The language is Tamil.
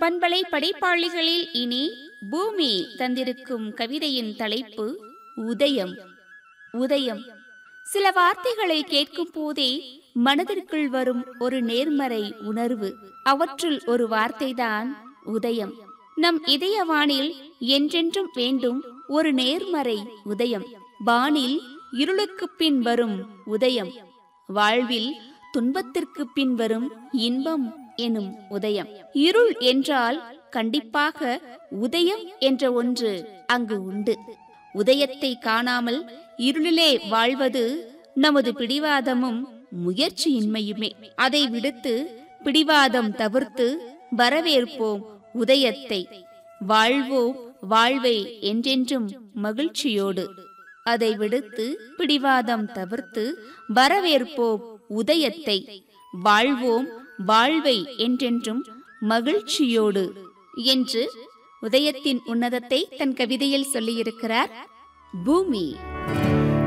பண்பலை படைப்பாளிகளில் இனி பூமி தந்திருக்கும் கவிதையின் தலைப்பு உதயம் உதயம் சில வார்த்தைகளை கேட்கும் போதே மனதிற்குள் வரும் ஒரு நேர்மறை உணர்வு அவற்றுள் ஒரு வார்த்தைதான் உதயம் நம் இதயவானில் என்றென்றும் வேண்டும் ஒரு நேர்மறை உதயம் வானில் இருளுக்கு பின் வரும் உதயம் வாழ்வில் துன்பத்திற்கு பின் வரும் இன்பம் எனும் உதயம் இருள் என்றால் கண்டிப்பாக உதயம் என்ற ஒன்று அங்கு உண்டு உதயத்தை காணாமல் இருளிலே வாழ்வது நமது பிடிவாதமும் முயற்சியின்மையுமே அதை விடுத்து பிடிவாதம் தவிர்த்து வரவேற்போம் உதயத்தை வாழ்வோம் வாழ்வை என்றென்றும் மகிழ்ச்சியோடு அதை விடுத்து பிடிவாதம் தவிர்த்து வரவேற்போம் உதயத்தை வாழ்வோம் வாழ்வை என்றென்றும் மகிழ்ச்சியோடு என்று உதயத்தின் உன்னதத்தை தன் கவிதையில் சொல்லியிருக்கிறார் பூமி